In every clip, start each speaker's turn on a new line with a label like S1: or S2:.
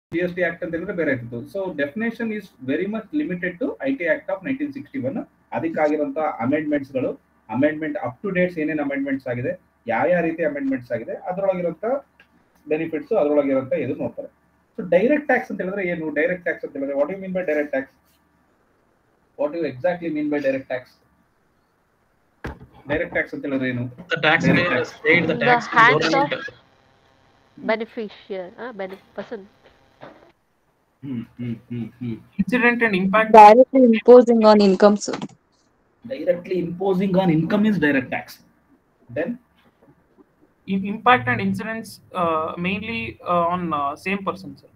S1: G S T act ಅಂತ ಹೇಳಿದ್ರೆ ಬೇರೆ ಇತ್ತು so definition is very much limited to I T act of nineteen sixty one ಅದಕ್ಕಾಗಿರುವಂತಹ amendments ಗಳು amendment up to dates ಏನೇನು amendments ಆಗಿದೆ ಯಾವ ಯಾವ ರೀತಿ ಅಮೆಂಡ್ಮೆಂಟ್ಸ್ ಆಗಿದೆ ಅದರೊಳಗಿರುವಂತ ಬೆನಿಫಿಟ್ಸ್ ಅದರೊಳಗಿರುವಂತ ಇದು ನೋಡ್ತಾರೆ ಸೊ ಡೈರೆಕ್ಟ್ ಟ್ಯಾಕ್ಸ್ ಅಂತ ಹೇಳಿದ್ರೆ ಏನು ಡೈರೆಕ್ಟ್ ಟ್ಯಾಕ್ಸ್ ಅಂತ ಹೇಳಿದ್ರೆ what you mean by direct tax what you exactly mean by direct tax direct tax ಅಂತ ಹೇಳಿದ್ರೆ ಏನು
S2: The taxpayer has paid the
S3: The
S2: tax to
S3: hands of-
S2: government.
S3: beneficiary, uh, benef- person.
S1: Hmm hmm hmm hmm
S4: Incident and impact.
S5: Directly imposing on incomes.
S1: directly imposing on income is direct tax. Then
S4: In impact and incidents uh, mainly uh, on uh, same person, sir.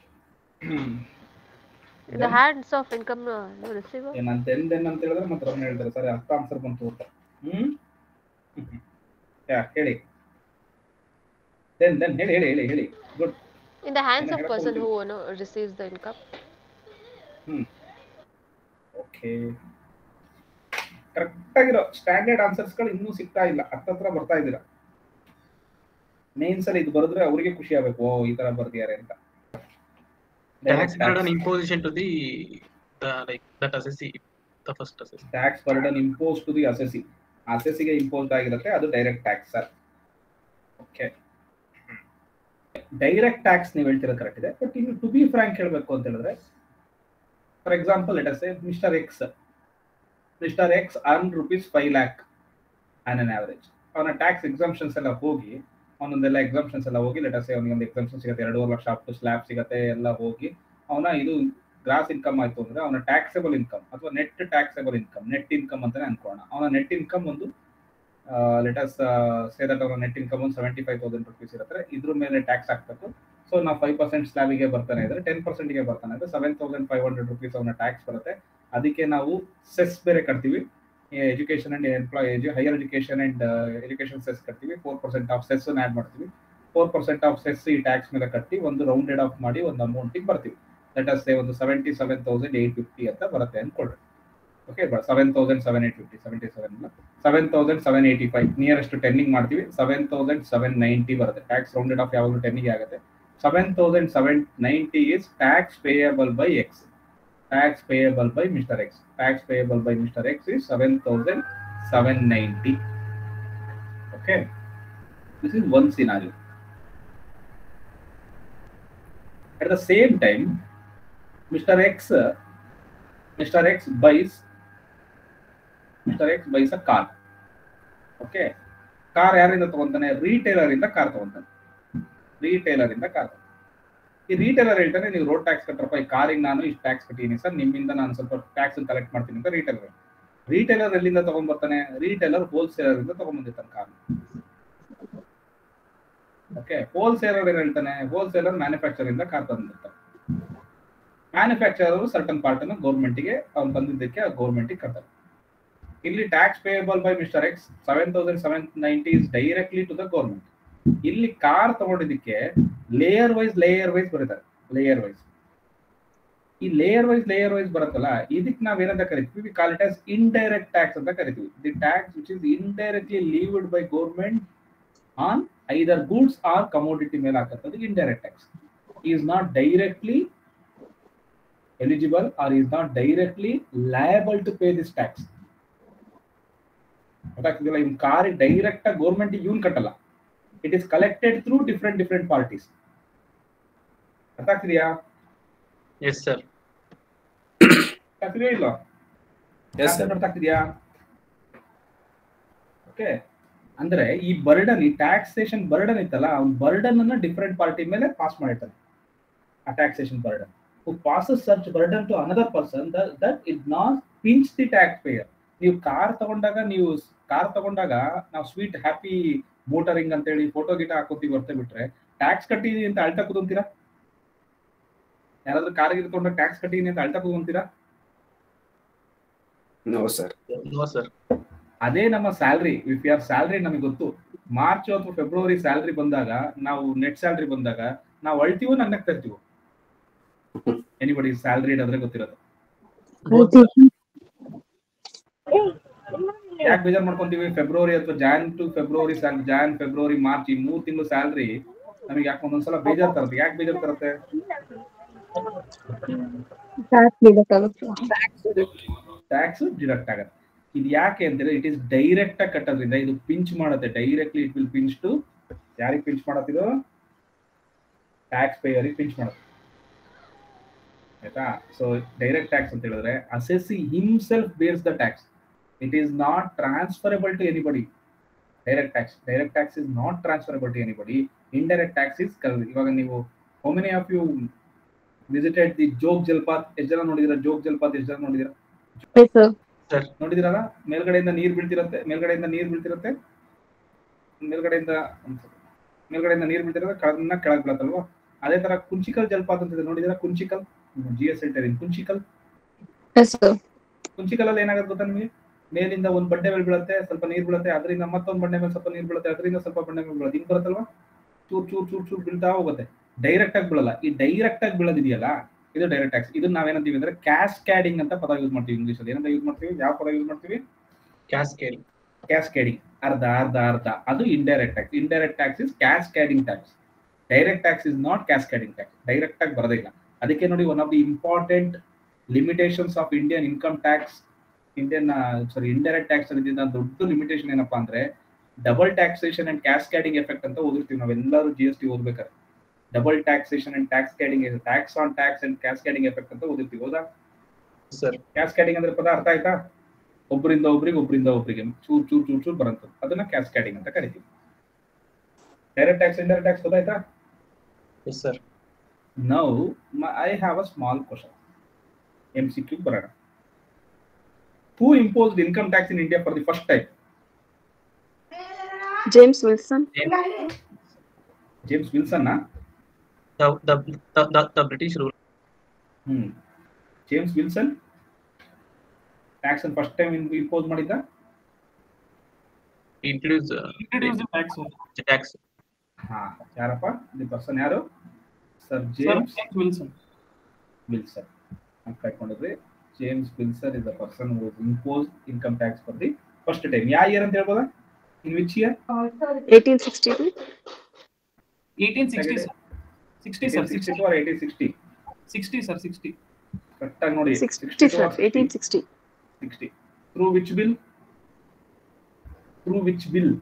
S3: In the hands of income uh, no, receiver.
S1: ಏನಂತ then ಅಂತ ಹೇಳಿದ್ರೆ ಮತ್ತೆ ರಮಣ ಹೇಳ್ತಾರೆ ಸರಿ ಅರ್ಥ answer ಬಂತು ಅಂತ ಹ್ಮ್ ಯಾ ಹೇಳಿ ದೆನ್ ದೆನ್ ಹೇಳಿ ಹೇಳಿ ಹೇಳಿ ಹೇಳಿ good
S3: In the hands
S1: Then I
S3: of
S1: have a
S3: person
S1: holding.
S3: who you know, receives the income.
S1: Hmm okay correct ಆಗಿರೋ ಸ್ಟ್ಯಾಂಡರ್ಡ್ ಆನ್ಸರ್ಸ್ ಗಳು ಇನ್ನೂ ಸಿಗ್ತಾ ಇಲ್ಲ ಹತ್ತತ್ರ ಬರ್ತಾ ಇದ್ದೀರಾ ಮೇನ್ಸ್ ಅಲ್ಲಿ ಇದು ಬರೆದ್ರೆ ಅವರಿಗೆ ಖುಷಿ ಆಗ್ಬೇಕು ಓ ಈ ತರ ಬರ್ದಿದ್ದಾರೆ ಅಂತ
S2: Tax burden imposition to the, the like that assessee, the first assessee.
S1: Tax burden impose to the assessee ಅಸೆಸಿಗೆ ಇಂಪೋಸ್ಡ್ ಆಗಿರುತ್ತೆ ಅದು direct tax sir okay direct tax ನೀವು ಹೇಳ್ತಿರೋದು ಕರೆಕ್ಟ್ ಇದೆ ಬಟ್ ಇನ್ನು ಟು ಬಿ ಫ್ರಾಂಕ್ ಹೇಳಬೇಕು ಅಂತ ಹೇಳಿದ್ರೆ for example let us mister X mister X earn rupees five lakh on an average ಅವನ ಟ್ಯಾಕ್ಸ್ ಎಕ್ಸಾಮ್ಷನ್ಸ್ ಎಲ್ಲ ಹೋಗಿ ಅವನೊಂದೆಲ್ಲ ಎಕ್ಸಾಮ್ಷನ್ಸ್ ಎಲ್ಲ ಹೋಗಿ ಲೆಟ್ ಅಸ್ ಅವನಿಗೆ ಒಂದು ಎಕ್ಸಾಮ್ಷನ್ ಸಿಗುತ್ತೆ ಎರಡೂವರೆ ಲಕ್ಷ ಅಪ್ ಟು ಸ್ಲ್ಯಾಬ್ ಸಿಗುತ್ತೆ ಎಲ್ಲ ಹೋಗಿ ಅವನ ಇದು ಗ್ರಾಸ್ ಇನ್ಕಮ್ ಆಯ್ತು ಅಂದ್ರೆ ಅವನ ಟ್ಯಾಕ್ಸೇಬಲ್ ಇನ್ಕಮ್ ಅಥವಾ net taxable income net income ಅಂತಾನೆ ಅನ್ಕೋಣ ಅವನ ನೆಟ್ ಇನ್ಕಮ್ ಒಂದು ಲೆಟಸ್ ಸೇ ದಟ್ ಅವನ ನೆಟ್ ಇನ್ಕಮ್ ಒಂದು ಸೆವೆಂಟಿ ಫೈವ್ ತೌಸಂಡ್ ರುಪೀಸ್ ಇರುತ್ತೆ ಇದ್ರ ಮೇಲೆ ಟ್ಯಾಕ್ಸ್ ಹಾಕ್ಬೇಕು ಸೊ ನಾವು ಫೈವ್ ಪರ್ಸೆಂಟ್ ಸ್ಲ್ಯಾಬಿಗೆ ಬರ್ತಾನೆ ಇದ್ರೆ ಟೆನ್ ಪರ್ಸೆಂಟ್ಗೆ ಬರ್ತಾನೆ ಇದ್ರೆ seven thousand five hundred rupees ಅವನ ಟ್ಯಾಕ್ಸ್ ಬರುತ್ತೆ ಅದಕ್ಕೆ ನಾವು ಸೆಸ್ ಬೇರೆ ಕಟ್ತೀವಿ education and employ higher education and education cess ಕಟ್ತೀವಿ four percent of cess add ಮಾಡ್ತೀವಿ ಫೋರ್ ಪರ್ಸೆಂಟ್ ಆಫ್ ಸೆಸ್ ಈ ಟ್ಯಾಕ್ಸ್ ಮೇಲೆ ಕಟ್ಟಿ ಒಂದು ರೌಂಡೆಡ್ ಆಫ್ ಮಾಡಿ ಒಂದು ಅಮೌಂಟಿಗೆ ಬರ್ತೀವಿ ಲೆಟ್ ಅಸ್ ಸೇ ಒಂದು seventy seven thousand eight fifty ಅಂತ ಬರುತ್ತೆ ಅನ್ಕೊಳ್ರಿ okay seven thousand seven eight fifty seventy seven seven thousand seven eighty five nearest tenning ಮಾಡ್ತೀವಿ ಸೆವೆನ್ ತೌಸಂಡ್ ಸೆವೆನ್ ನೈಂಟಿ ಬರುತ್ತೆ ಟ್ಯಾಕ್ಸ್ ರೌಂಡೆಡ್ ಆಫ್ ಯಾವಾಗಲೂ ಟೆನ್ನಿಗೆ ಆಗುತ್ತೆ seven thousand seven ninety is tax payable by X tax payable by mister X tax payable by mister X is seven thousand seven ninety okay this is one scenario at the same time mr x uh, mr x buys mr x buys a car okay car ಯಾರಿಂದ ತಗೊಂತಾನೆ retailer ಇಂದ car ತಗೊಂತಾನೆ retailer ಇಂದ car ಈ retailer ಹೇಳ್ತಾನೆ ನೀವು road tax ಕಟ್ಟರಪ್ಪ ಈ ಕಾರಿಗೆ ನಾನು ಇಷ್ಟು ಟ್ಯಾಕ್ಸ್ ಕಟ್ಟಿದ್ದೀನಿ ಸರ್ ನಿಮ್ಮಿಂದ ನಾನು ಸ್ವಲ್ಪ ಟ್ಯಾಕ್ಸ್ ಕಲೆಕ್ಟ್ ಮಾಡ್ತೀನಿ ಅಂತ ರೀಟೇಲರ್ ರೀಟೇಲರ್ ಎಲ್ಲಿಂದ ತಗೊಂಡ್ಬರ್ತಾನೆ ರೀಟೇಲರ್ ಹೋಲ್ಸೇಲರ್ ಇಂದ ತಗೊಂಡ್ಬಂದಿರ್ತಾನೆ ಕಾರ್ ಓಕೆ ಹೋಲ್ಸೇಲರ್ ಏನ್ ಹೇಳ್ತಾನೆ ಹೋಲ್ಸೇಲರ್ ಮ್ಯಾನುಫ್ಯಾಕ್ಚರ್ ಇಂದ ಕಾರ್ ತಂದಿರ್ತಾರೆ ಮ್ಯಾನುಫ್ಯಾಕ್ಚರರ್ ಸರ್ಟನ್ ಪಾರ್ಟ್ ಅನ್ನು ಗೌರ್ಮೆಂಟ್ಗೆ ಅವ್ನು ತಂದಿದ್ದಕ್ಕೆ ಗೌರ್ಮೆಂಟ್ಗೆ ಕಟ್ತಾರೆ ಇಲ್ಲಿ tax payable by mister X seven thousand seven ninety is directly to the government ಇಲ್ಲಿ ಕಾರ್ ತಗೊಂಡಿದ್ದಕ್ಕೆ ಲೇಯರ್ ವೈಸ್ ಲೇಯರ್ ವೈಸ್ ಬರೀತಾರೆ ಲೇಯರ್ ವೈಸ್ ಈ ಲೇಯರ್ ವೈಸ್ ಲೇಯರ್ ವೈಸ್ ಬರುತ್ತಲ್ಲ ಇದಕ್ಕೆ ನಾವ್ ಏನಂತ ಕರಿತೀವಿ we call it as indirect tax ಅಂತ ಕರಿತೀವಿ the tax which is indirectly levied by government on either goods or commodity ಮೇಲೆ ಹಾಕತ್ತದು indirect tax is not directly eligible or is not directly liable to pay this tax ಗೊತ್ತಾಗ್ತಿದಿಲ್ಲ ಇವ್ car direct ಆಗಿ government ಇವನ್ ಕಟ್ಟಲ್ಲ it is collected through different different parties ಅರ್ಥ ಆಗ್ತಿದ್ಯಾ
S2: Yes, sir.
S1: ಅರ್ಥ ಆಗ್ತಿದ್ಯಾ ಇಲ್ಲ
S6: Yes, sir.
S1: ಅರ್ಥ ಆಗ್ತಿದ್ಯಾ ಓಕೆ ಅಂದ್ರೆ ಈ ಬರ್ಡನ್ ಈ ಟ್ಯಾಕ್ಸೇಷನ್ ಬರ್ಡನ್ ಇತ್ತಲ್ಲ ಅವ್ನ ಬರ್ಡನ್ ಅನ್ನ ಡಿಫ್ರೆಂಟ್ ಪಾರ್ಟಿ ಮೇಲೆ ಪಾಸ್ ಮಾಡಿರ್ತಾನೆ ಆ ಟ್ಯಾಕ್ಸೇಷನ್ ಬರ್ಡನ್ ಹು ಪಾಸಸ್ ಸರ್ಚ್ burden to another person that it not pinch the tax payer ನೀವು ಕಾರ್ ತಗೊಂಡಾಗ ನೀವು ಕಾರ್ ತಗೊಂಡಾಗ ನಾವು ಸ್ವೀಟ್ ಹ್ಯಾಪಿ ಮೋಟರಿಂಗ್ ಅಂತ ಹೇಳಿ ಫೋಟೋ ಗಿಟ ಹಾಕೋತೀವಿ ಹೊರತೆ ಬಿಟ್ರೆ ಟ್ಯಾಕ್ಸ್ ಕಟ್ಟಿದೀನಿ ಅಂತ ಅಳ್ತಾ ಕೂತ್ಕೊಂತೀರಾ ಯಾರಾದ್ರೂ ಕಾರ್ ತಗೊಂಡಾಗ ಟ್ಯಾಕ್ಸ್ ಕಟ್ಟಿದೀನಿ ಅಂತ ಅಳ್ತಾ ಕೂತ್ಕೊಂತೀರಾ
S6: No, sir.
S2: No, sir.
S1: ಅದೇ ನಮ್ಮ ಸ್ಯಾಲ್ರಿ ಇಫ್ ಯಾರ್ ಸ್ಯಾಲ್ರಿ ನಮಗೆ ಗೊತ್ತು ಮಾರ್ಚ್ ಅಥವಾ ಫೆಬ್ರವರಿ ಸ್ಯಾಲ್ರಿ ಬಂದಾಗ ನಾವು ನೆಟ್ ಸ್ಯಾಲ್ರಿ ಬಂದಾಗ ನಾವು ಅಳ್ತೀವೋ ನನ್ನಕ್ಕೆ ತರ್ತೀವೋ ಎನಿಬಡಿ ಸ್ಯಾಲ್ರಿ ಆದ್ರೆ ಗೊತ್ತಿರೋದು ಯಾಕೆ ಬೇಜಾರ್ ಮಾಡ್ಕೊಂತೀವಿ ಫೆಬ್ರವರಿ ಅಥವಾ Jan to February salary Jan February March ಈ ಮೂರ್ ತಿಂಗಳು ಸ್ಯಾಲ್ರಿ ನಮಗೆ ಯಾಕೆ ಒಂದೊಂದ್ಸಲ ಬೇಜಾರ್ ತರುತ್ತೆ ಯಾಕೆ ಬೇಜಾರ್ ತರುತ್ತೆ
S5: Tax ಬೀಳಕ್ಕಾಗುತ್ತೆ.
S1: ಟ್ಯಾಕ್ಸ್ ಡಿಡಕ್ಟ್ ಆಗುತ್ತೆ ಇದು ಯಾಕೆ ಅಂತಂದ್ರೆ ಇಟ್ ಇಸ್ ಡೈರೆಕ್ಟ್ ಆಗಿ ಕಟ್ಟೋದ್ರಿಂದ ಇದು ಪಿಂಚ್ ಮಾಡುತ್ತೆ directly it will pinch to ಯಾರಿಗೆ ಪಿಂಚ್ ಮಾಡತ್ತಿದು ಟ್ಯಾಕ್ಸ್ ಪೇಯರಿಗೆ ಪಿಂಚ್ ಮಾಡುತ್ತೆ ಆಯ್ತಾ ಸೊ ಡೈರೆಕ್ಟ್ ಟ್ಯಾಕ್ಸ್ ಅಂತ ಹೇಳಿದ್ರೆ assessee himself bears the tax it is not transferable to anybody direct tax direct tax is not transferable to anybody indirect tax is ಇವಾಗ ನೀವು how many of you visited the Jog ಜಲಪಾತ್ ಎಷ್ಟು ಜನ ನೋಡಿದಿರ ಜೋಗ್ ಜಲಪಾತ್ ಎಷ್ಟು ಜನ ನೋಡಿದಿರ
S5: Yes, sir.
S1: ನೋಡಿದಿರಲ್ಲ ಮೇಲ್ಗಡೆಯಿಂದ ನೀರ್ ಬೀಳ್ತಿರತ್ತೆ ಮೇಲ್ಗಡೆಯಿಂದ ನೀರ್ ಬೀಳ್ತಿರತ್ತೆ ಮೇಲ್ಗಡೆಯಿಂದ ಮೇಲ್ಗಡೆಯಿಂದ ನೀರ್ ಬೀಳ್ತಿರತ್ತೆ ಕೆಳಗಿನ ಕೆಳಗ್ ಬೀಳತ್ತಲ್ವಾ ಅದೇ ತರ ಕುಂಚಿಕಲ್ ಜಲಪಾತ ಅಂತ ಇದೆ ನೋಡಿದಿರ ಕುಂಚಿಕಲ್ ಜಿ ಎಸ್ ಹೇಳ್ತಾ ಕುಂಚಿಕಲ್
S5: Yes, sir.
S1: ಕುಂಚಿಕಲ್ ಅಲ್ಲಿ ಏನಾಗುತ್ತೆ ಗೊತ್ತಾ ನಿಮಗೆ ಮೇಲಿಂದ ಒಂದ್ ಬಂಡೆ ಮೇಲೆ ಬೀಳುತ್ತೆ ಸ್ವಲ್ಪ ನೀರ್ ಬೀಳುತ್ತೆ ಅದರಿಂದ ಮತ್ತೊಂದ್ ಬಂಡೆ ಮೇಲೆ ಸ್ವಲ್ಪ ನೀರ್ ಬೀಳುತ್ತೆ ಅದರಿಂದ ಸ್ವಲ್ಪ ಬಂಡೆ ಮೇಲೆ ಬೀಳುತ್ತೆ ಹಿಂಗ್ ಬರುತ್ತಲ್ವಾ ಚೂರ್ ಚೂರ್ ಚೂರ್ ಚೂರ್ ಬೀಳ್ತಾ ಹೋಗುತ್ತೆ ಡೈರೆಕ್ಟ್ ಆಗಿ ಬೀಳಲ್ಲ ಈ ಡೈರೆಕ್ಟ್ ಆಗಿ ಬೀಳೋದಿದೆಯಲ್ಲ ಇದು ಡೈರೆಕ್ಟ್ ಟ್ಯಾಕ್ಸ್ ಇದನ್ನ ನಾವೇನಂತೀವಿ ಅಂದ್ರೆ ಕ್ಯಾಸ್ಕ್ಯಾಡಿಂಗ್ ಅಂತ ಪದ ಯೂಸ್ ಮಾಡ್ತೀವಿ ಇಂಗ್ಲಿಷ್ ಅಲ್ಲಿ ಏನಂತ ಯೂಸ್ ಮಾಡ್ತೀವಿ ಯಾವ ಪದ ಯೂಸ್ ಮಾಡ್ತೀವಿ
S2: ಕ್ಯಾಸ್ಕೇಡ್
S1: ಕ್ಯಾಸ್ಕೇಡಿಂಗ್ ಅರ್ಧ ಅರ್ಧ ಅರ್ಧ ಅದು indirect tax indirect tax is cascading tax direct tax is not cascading tax direct ಆಗಿ ಬರೋದೇ ಇಲ್ಲ ಅದಕ್ಕೆ ನೋಡಿ one of the important limitations of Indian income tax Indian sorry indirect tax ಅನ್ನೋದ್ರಿಂದ ದೊಡ್ಡ ಲಿಮಿಟೇಷನ್ ಏನಪ್ಪಾ ಅಂದ್ರೆ double taxation and cascading effect ಅಂತ ಓದಿರ್ತೀವಿ ನಾವೆಲ್ಲರೂ ಜಿ ಎಸ್ ಟಿ ಓದ್ಬೇಕಾದ್ರೆ ಡಬಲ್ ಟ್ಯಾಕ್ಸೇಷನ್ ಅಂಡ್ ಟ್ಯಾಕ್ಸ್ ಕ್ಯಾಡಿಂಗ್ tax on tax and cascading effect ಅಂತ ಓದಿರ್ತೀವಿ ಹೌದಾ
S2: ಸರ್
S1: ಕ್ಯಾಸ್ಕ್ಯಾಡಿಂಗ್ ಅಂದ್ರೆ ಪದ ಅರ್ಥ ಆಯ್ತಾ ಒಬ್ಬರಿಂದ ಒಬ್ರಿಗೆ ಒಬ್ಬರಿಂದ ಒಬ್ರಿಗೆ ಚೂರ್ ಚೂರ್ ಚೂರ್ ಚೂರ್ ಬರಂತ ಅದನ್ನ ಕ್ಯಾಸ್ಕ್ಯಾಡಿಂಗ್ ಅಂತ ಕರಿತೀವಿ ಡೈರೆಕ್ಟ್ ಟ್ಯಾಕ್ಸ್ ಇಂಡೈರೆಕ್ಟ್ ಟ್ಯಾಕ್ಸ್ ಗೊತ್ತಾಯ್ತಾ
S2: yes sir
S1: now I have a small question M C Q ಬರೋಣ who imposed income tax in India for the first time
S5: James Wilson.
S1: James Wilson
S2: the the the, the, the British rule.
S1: Hmm James Wilson tax first time impose ಮಾಡಿದ್ದ
S2: Introduce uh,
S4: Introduce the tax, sir.
S2: the tax.
S1: ಹಾ ಯಾರಪ್ಪ the person ಯಾರು sir
S4: Sir,
S1: James
S4: James Wilson.
S1: Wilson ಅಂತ ಕಟ್ಕೊಂಡಿದ್ರಿ James Wilson is the person who impose income tax for the first time ಯಾವ year ಅಂತ ಹೇಳ್ಬೋದಾ in which year
S5: 1862.
S4: 1860, sir. 60, sir. 60,
S1: or eighteen sixty
S4: 60, sir. 60.
S1: ಕರೆಕ್ಟಾಗಿ ನೋಡಿ
S5: 60, sir. 1860.
S1: Sixty through which bill through which bill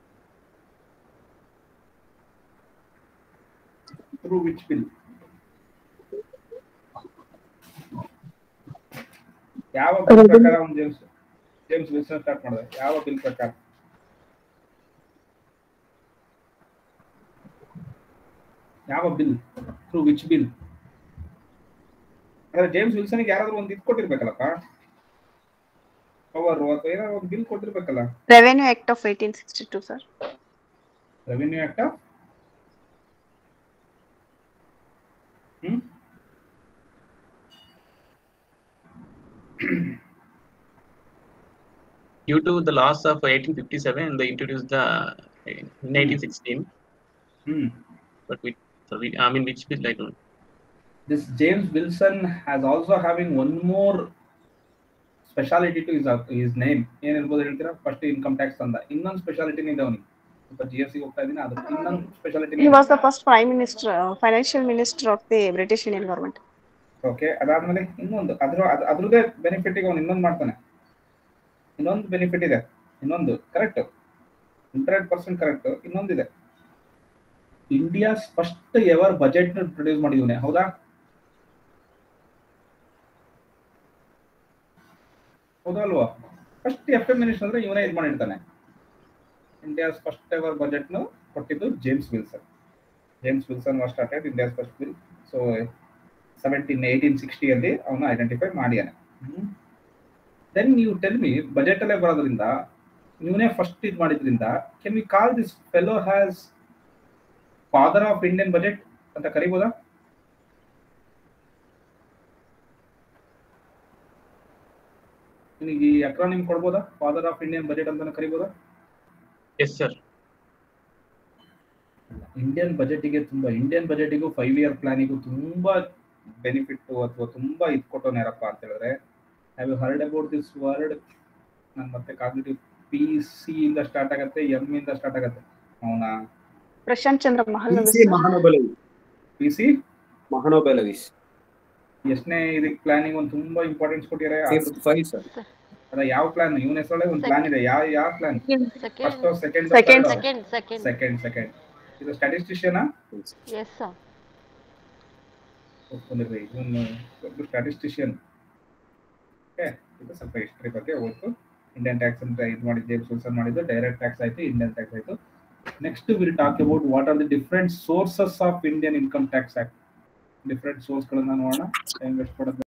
S1: through which bill ಯಾವ bill
S5: Revenue.
S1: ಪ್ರಕಾರ ಅವ್ನು James James business start ಮಾಡಿದೆ ಯಾವ ಬಿಲ್ ಪ್ರಕಾರ ಯಾವ ಬಿಲ್ ಥ್ರೂ ವಿಚ್ ಬಿಲ್ ಅಂದ್ರೆ ಜೇಮ್ಸ್ ವಿಲ್ಸನ್ಗೆ ಯಾರಾದ್ರೂ ಒಂದು ಇದು ಕೊಟ್ಟಿರ್ಬೇಕಲ್ಲಪ್ಪ ಪವರ್ ಅಥವಾ ಏನಾದ್ರು ಒಂದು ಬಿಲ್ ಕೊಟ್ಟಿರ್ಬೇಕಲ್ಲ
S5: Revenue Act of 1862, sir.
S1: Revenue act hmm
S2: Due to the loss of 1857, they introduced the in 1816.
S1: Hmm
S2: But we, so we, I mean, which bill I don't.
S1: this James Wilson has also having one more speciality to his his name ಏನ್ ಇರ್ಬೋದು ಹೇಳ್ತೀರಾ first income tax ಅಂದ ಇನ್ನೊಂದು ಸ್ಪೆಷಾಲಿಟಿನೇ ಇದೆ ಅವನಿಗೆ ಸ್ವಲ್ಪ G S C ಹೋಗ್ತಾ ಇದೀನಿ ಅದು ಇನ್ನೊಂದು speciality
S5: He was the first Prime Minister, uh, Financial Minister of the British Indian government.
S1: Okay ಅದಾದ್ಮೇಲೆ ಇನ್ನೊಂದು ಅದ್ರ ಅದ್- ಅದ್ರದ್ದೇ ಬೆನಿಫಿಟ್ ಅವನು ಇನ್ನೊಂದು ಮಾಡ್ತಾನೆ ಇನ್ನೊಂದು ಬೆನಿಫಿಟ್ ಇದೆ ಇನ್ನೊಂದು ಕರೆಕ್ಟ್ ಹಂಡ್ರೆಡ್ ಪರ್ಸೆಂಟ್ ಕರೆಕ್ಟ್ ಇನ್ನೊಂದಿದೆ India first ever budget produce ಮಾಡಿದವನೆ ಹೌದಾ ಹೌದಾ ಅಲ್ವಾ ಫಸ್ಟ್ ಎಫ್ ಎಂ ಮಿನಿಸ್ಟರ್ ಅಂದ್ರೆ ಇವನೇ ಇದು ಮಾಡಿರ್ತಾನೆ ಇಂಡಿಯಾಸ್ ಫಸ್ಟ್ ಎವರ್ ಬಜೆಟ್ ನು ಕೊಟ್ಟಿದ್ದು James Wilson James Wilson was started India's first bill so seventeen eighteen ಸಿಕ್ಸ್ಟಿಯಲ್ಲಿ ಅವನು ಐಡೆಂಟಿಫೈ ಮಾಡ್ಯಾನೆ ದೆನ್ ನೀವು ಟೆಲ್ ಮಿ ಬಜೆಟ್ ಅಲ್ಲೇ ಬರೋದ್ರಿಂದ ಇವನೇ ಫಸ್ಟ್ ಇದು ಮಾಡಿದ್ರಿಂದ can we call this fellow has father of Indian budget ಅಂತ ಕರಿಬೋದಾ ನಿನಗೆ ಈ ಅಕ್ರಾನಿಮ್ ಕೊಡ್ಬೋದಾ ಫಾದರ್ ಆಫ್ ಇಂಡಿಯನ್ ಬಜೆಟ್ ಅಂತ ಕರಿಬೋದಾ
S2: Yes, sir.
S1: ಇಂಡಿಯನ್ ಬಜೆಟಿಗೆ ತುಂಬಾ ಇಂಡಿಯನ್ ಬಜೆಟಿಗೂ ಫೈವ್ ಇಯರ್ ಪ್ಲಾನಿಗೂ ತುಂಬಾ ಬೆನಿಫಿಟ್ ಅಥವಾ ತುಂಬಾ ಇದು ಕೊಟ್ಟೋನ್ ಯಾರಪ್ಪ ಅಂತ ಹೇಳಿದ್ರೆ have you heard about this word ನಾನು ಮತ್ತೆ ಕಾಗ್ನಿಟಿವ್ ಪಿ ಸಿ ಇಂದ ಸ್ಟಾರ್ಟ್ ಆಗತ್ತೆ ಎಂ ಇಂದ ಸ್ಟಾರ್ಟ್ ಆಗತ್ತೆ ಅವನ
S5: ಪ್ರಶಾಂತ್ ಚಂದ್ರ ಮಹಲ್
S6: ಪಿ ಸಿ ಮಹಾನೋಬೆಲವಿ
S1: ಪಿ ಸಿ
S6: ಮಹಾನೋಬೆಲವಿಸ್
S1: ಎಷ್ಟನೇ ಇದಕ್ಕೆ ಪ್ಲಾನಿಂಗ್ ಒಂದು ತುಂಬಾ ಇಂಪಾರ್ಟೆನ್ಸ್ ಕೊಟ್ಟಿದ್ದಾರೆ
S6: ಫಿಫ್ತ್ ಫೈವ್ ಸರ್
S1: ಅದ ಯಾವ ಪ್ಲಾನ್ ಇವನ ಹೆಸರಲ್ಲೇ ಒಂದು ಪ್ಲಾನ್ ಇದೆ ಯಾವ ಯಾವ plan first
S3: second
S1: second
S5: Second.
S3: Second second
S1: second second ಇದು ಸ್ಟ್ಯಾಟಿಸ್ಟಿಷಿಯನ್
S3: ಎಸ್ ಸರ್
S1: ಒಪ್ಕೊಂಡಿರ್ರಿ ಇವನು ದೊಡ್ಡ ಸ್ಟ್ಯಾಟಿಸ್ಟಿಷಿಯನ್ ಓಕೆ ಇದು ಸ್ವಲ್ಪ ಹಿಸ್ಟ್ರಿ ಬಗ್ಗೆ ಓದ್ತು ಇಂಡಿಯನ್ ಟ್ಯಾಕ್ಸ್ ಅಂತ ಇದು ಮಾಡಿದ್ದು ಜೇಮ್ಸ್ ವಿಲ್ಸನ್ ಮಾಡಿದ್ದು ಡೈರೆಕ್ಟ್ ಟ್ಯಾಕ್ಸ್ ಆಯ್ತು ಇಂಡಿಯನ್ ಟ್ಯಾಕ್ಸ್ ಆಯ್ತು next will talk about what are the different sources of Indian income tax act different ಸೋರ್ಸ್ಗಳನ್ನ ನೋಡೋಣ ಟೈಮ್ ವೇಸ್ಟ್ ಮಾಡೋದು